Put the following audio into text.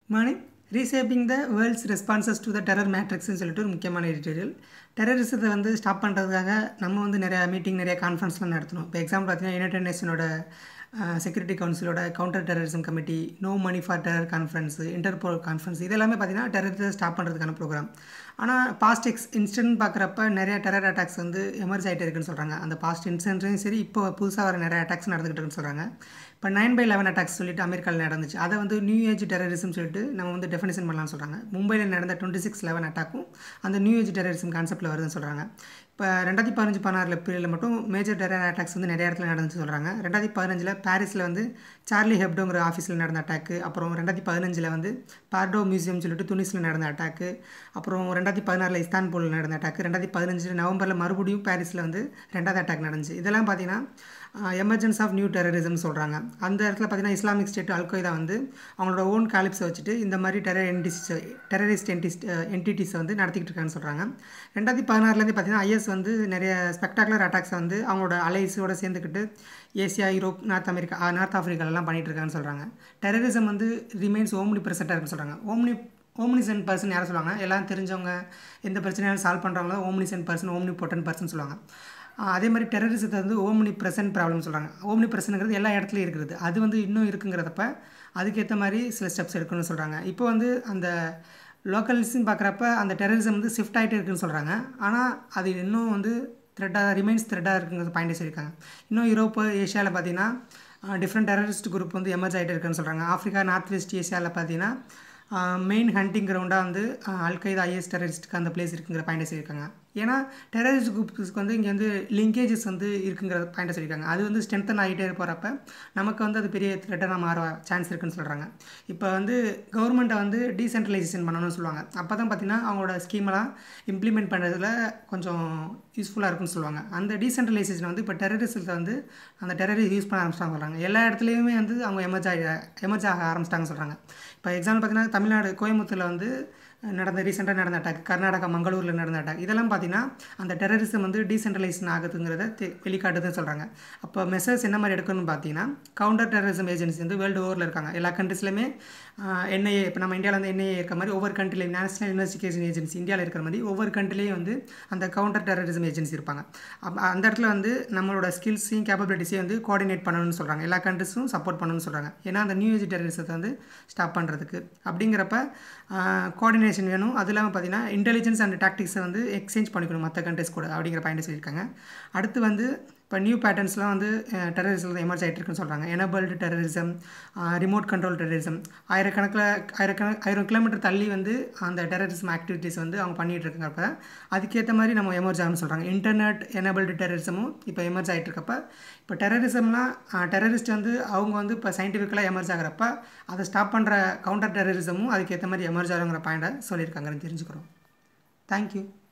morning reshaping the world's responses to the terror மேட்ரிக்ஸ்னு சொல்லிட்டு ஒரு முக்கியமான எடிட்டோரியல் டெரரிசத்தை வந்து ஸ்டாப் பண்ணுறதுக்காக நம்ம வந்து நிறையா மீட்டிங் நிறைய கான்ஃபரன்ஸ்லாம் நடத்தணும் இப்போ எக்ஸாம்பிள் பார்த்தீங்கன்னா யுனைடெட் நேஷனோட செக்யூரிட்டி கவுன்சிலோட counter terrorism committee no money for terror conference Interpol conference இது எல்லாமே பார்த்தீங்கன்னா டெரரிசத்தை ஸ்டாப் பண்ணுறதுக்கான ப்ரோக்ராம் ஆனால் பாஸ்ட் எக்ஸ் இன்சிடென்ட் பார்க்குறப்ப நிறைய டெரர் அட்டாக்ஸ் வந்து எமர்ஜ் ஆகிட்டு இருக்குன்னு சொல்கிறாங்க அந்த பாஸ்ட் இன்சிடென்ட்லையும் சரி இப்போ புதுசாக வர நிறைய அட்டாக்ஸ் நடந்துகிட்டு இருக்குன்னு சொல்கிறாங்க இப்போ நைன் பை லெவன் அட்டாக்ஸ் சொல்லிட்டு அமெரிக்காவில் நடந்துச்சு அதை வந்து நியூ ஏஜ் டெரரிசம் சொல்லிட்டு நம்ம வந்து டெஃபினேஷன் பண்ணலாம்னு சொல்கிறாங்க மும்பையில் நடந்த டுவெண்ட்டி சிக்ஸ் லெவன் அட்டாக்கும் அந்த நியூ ஏஜ் டெரரிசம் கான்செப்ட்டில் வருதுன்னு சொல்கிறாங்க இப்போ ரெண்டாயிரத்தி பதினஞ்சு பதினாறு பீரியடில் மட்டும் மேஜர் டெரர் அட்டாக்ஸ் வந்து நிறைய இடத்துல நடந்துச்சு சொல்கிறாங்க ரெண்டாயிரத்தி பதினஞ்சில் பாரிஸில் வந்து சார்லி ஹெப்டோங்கிற ஆஃபீஸில் நடந்த அட்டாக்கு அப்புறம் ரெண்டாயிரத்தி பதினஞ்சில் வந்து பார்டோ மியூசியம் சொல்லிட்டு துனிஸில் நடந்த அட்டாக்கு அப்புறம் ரெண்டாயிரத்தி பதினாறில் இஸ்தான்புலில் நடந்த அட்டாக்கு ரெண்டாயிரத்தி பதினஞ்சு நவம்பரில் மறுபடியும் பாரிஸில் வந்து ரெண்டாவது அட்டாக் நடந்துச்சு இதெல்லாம் பார்த்தீங்கன்னா எமர்ஜென்ஸ் ஆஃப் நியூ டெரரிசம் சொல்கிறாங்க அந்த இடத்துல பார்த்தீங்கன்னா இஸ்லாமிக் ஸ்டேட் அல்கொய்தா வந்து அவங்களோட ஓன் காலிப்ஸை வச்சுட்டு இந்த மாதிரி டெரர் என்டிஸ் டெரரிஸ்ட் என்டிஸ் என்டிட்டிஸை வந்து நடத்திக்கிட்டு இருக்காங்கன்னு சொல்கிறாங்க ரெண்டாயிரத்தி பதினாறுலேருந்து பார்த்தீங்கன்னா ஐஎஸ் வந்து நிறைய ஸ்பெக்டாகுலர் அட்டாக்ஸை வந்து அவங்களோட அலைஸோட சேர்ந்துக்கிட்டு Asia Europe North America North ஆஃப்ரிக்காலலாம் பண்ணிகிட்டு இருக்காங்கன்னு சொல்கிறாங்க டெரரிசம் வந்து ரிமைன்ஸ் ஓம்னி ப்ரெசென்ட்டாக இருக்குன்னு சொல்கிறாங்க ஓம்னி ஓம்னிசன் பர்சன் யாரை சொல்லுவாங்க எல்லாம் தெரிஞ்சவங்க எந்த பிரச்சனையாலும் சால்வ் பண்ணுறவங்களோ omniscient person omnipotent person சொல்லுவாங்க அதே மாதிரி டெரரிசத்தை வந்து ஓம்னி ப்ரெசன்ட் ப்ராப்ளம் சொல்கிறாங்க ஓம்னி ப்ரெசன்ட்ங்கிறது எல்லா இடத்துலையும் இருக்கிறது அது வந்து இன்னும் இருக்குங்கிறதப்ப அதுக்கேற்ற மாதிரி சில ஸ்டெப்ஸ் எடுக்கணும்னு சொல்கிறாங்க இப்போ வந்து அந்த லோக்கல்ஸ்ன்னு பார்க்குறப்ப அந்த டெரரிசம் வந்து ஷிஃப்ட் ஆகிட்டே இருக்குன்னு சொல்கிறாங்க ஆனால் அது இன்னும் வந்து த்ரெட்டாக ரிமைன்ஸ் த்ரெட்டாக இருக்குங்கிறது பாயிண்டே சொல்லியிருக்காங்க இன்னும் யூரோப்பு ஏஷியாவில் பார்த்தீங்கன்னா டிஃப்ரெண்ட் டெரரிஸ்ட் குரூப் வந்து எமர்ஜ் ஆகிட்டே இருக்குன்னு சொல்கிறாங்க ஆஃப்ரிக்கா நார்த் வெஸ்ட் ஏஷியாவில் பார்த்தீங்கன்னா மெயின் ஹண்டிங் கிரவுண்டாக வந்து அல்கைதா ஐஎஸ் டெரரிஸ்ட்டுக்கு அந்த பிளேஸ் இருக்குங்கிற பாயிண்டை சொல்லியிருக்காங்க ஏன்னா டெரரிஸ்ட் குரூப்ஸ்க்கு வந்து இங்கே வந்து லிங்கேஜஸ் வந்து இருக்குங்கிற பாயிண்டை சொல்லியிருக்காங்க அது வந்து ஸ்ட்ரென்தன் ஆகிட்டே போகிறப்ப நமக்கு வந்து அது பெரிய த்ரெட்டாக மாற சான்ஸ் இருக்குன்னு சொல்கிறாங்க இப்போ வந்து கவர்மெண்ட்டை வந்து டீசென்ட்ரலைசேஷன் பண்ணணும்னு சொல்லுவாங்க அப்போ தான் பார்த்திங்கன்னா அவங்களோட ஸ்கீமெல்லாம் இம்ப்ளிமெண்ட் பண்ணுறதுல கொஞ்சம் யூஸ்ஃபுல்லாக இருக்குன்னு சொல்லுவாங்க அந்த டீசென்ட்ரலைசேஷன் வந்து இப்போ டெரரிஸ்ட்டை வந்து அந்த டெரரிஸ்ட் யூஸ் பண்ண ஆரம்பிச்சிட்டாங்க சொல்கிறாங்க எல்லா இடத்துலையுமே வந்து அவங்க எமர்ஜ் ஆகி எமர்ஜ் ஆக ஆரம்பிச்சிட்டாங்க சொல்கிறாங்க இப்போ எக்ஸாம்பிள் பார்த்தீங்கன்னா தமிழ்நாடு கோயம்புத்தூரில் வந்து நடந்த ரீசெண்டாக நடந்த அட்டாக் கர்நாடகா மங்களூரில் நடந்த அட்டாக் இதெல்லாம் பார்த்தீங்கன்னா அந்த டெரரிசம் வந்து டீசென்ட்ரலைசேஷன் ஆகுதுங்கிறத வெளிக்காட்டுதுன்னு சொல்கிறாங்க அப்போ மெசேஜ் என்ன மாதிரி எடுக்கணும்னு பார்த்தீங்கன்னா கவுண்டர் டெரரிசம் ஏஜென்சி வந்து வேர்ல்டு ஓவரில் இருக்காங்க எல்லா கண்ட்ரிஸ்லையுமே என்ஐஏ இப்போ நம்ம இந்தியாவில் வந்து என்ஐஏ இருக்க மாதிரி ஒவ்வொரு கண்ட்ரிலையும் நேஷனல் இன்வெஸ்டிகேஷன் ஏஜென்சி இந்தியாவில் இருக்கிற மாதிரி ஒவ்வொரு கண்ட்ரிலையும் வந்து அந்த கவுண்டர் டெரரிசம் ஏஜென்சி இருப்பாங்க அந்த இடத்துல வந்து நம்மளோட ஸ்கில்ஸையும் கேப்பபிலிட்டிஸையும் வந்து கோஆர்டினேட் பண்ணணும்னு சொல்கிறாங்க எல்லா கண்ட்ரிஸும் சப்போர்ட் பண்ணணும்னு சொல்கிறாங்க ஏன்னா அந்த நியூ ஏஜ் டெரரிசத்தை வந்து ஸ்டாப் பண்ணுறதுக்கு அப்படிங்கிறப்ப கோஆர்டினேஷன் வேணும் அது இல்லாமல் பார்த்தீங்கன்னா இன்டெலிஜென்ஸ் அண்ட் டாக்டிக்ஸை வந்து எக்ஸ்சேஞ்ச் பண்ணிக்கணும் மற்ற கண்ட்ரிஸ் கூட அப்படிங்கிற பாயிண்ட் சொல்லியிருக்காங்க அடுத்து வந்து இப்போ நியூ பேட்டர்ன்ஸ்லாம் வந்து டெரரிசம் எமர்ஜ் ஆகிட்டு இருக்குன்னு சொல்கிறாங்க enabled terrorism remote control terrorism ஆயிரக்கணக்கில் ஆயிரக்கண ஆயிரம் கிலோமீட்டர் தள்ளி வந்து அந்த டெரரிசம் ஆக்டிவிட்டீஸ் வந்து அவங்க பண்ணிகிட்டு இருக்கப்ப அதுக்கேற்ற மாதிரி நம்ம எமர்ஜ் ஆகும்னு சொல்கிறாங்க இன்டர்நெட் எனபிள்டு டெரரிசமும் இப்போ எமர்ஜ் ஆகிட்டு இருக்கப்ப இப்போ டெரரிசம்லாம் டெரரிஸ்ட் வந்து அவங்க வந்து இப்போ சயின்டிஃபிக்கலாக எமர்ஜ் ஆகிறப்ப அதை ஸ்டாப் பண்ணுற கவுண்டர் டெரரிசமும் அதுக்கேற்ற மாதிரி எமர்ஜ் ஆகுங்கிற பாயிண்ட்டை சொல்லியிருக்காங்கன்னு தெரிஞ்சுக்கிறோம் தேங்க்யூ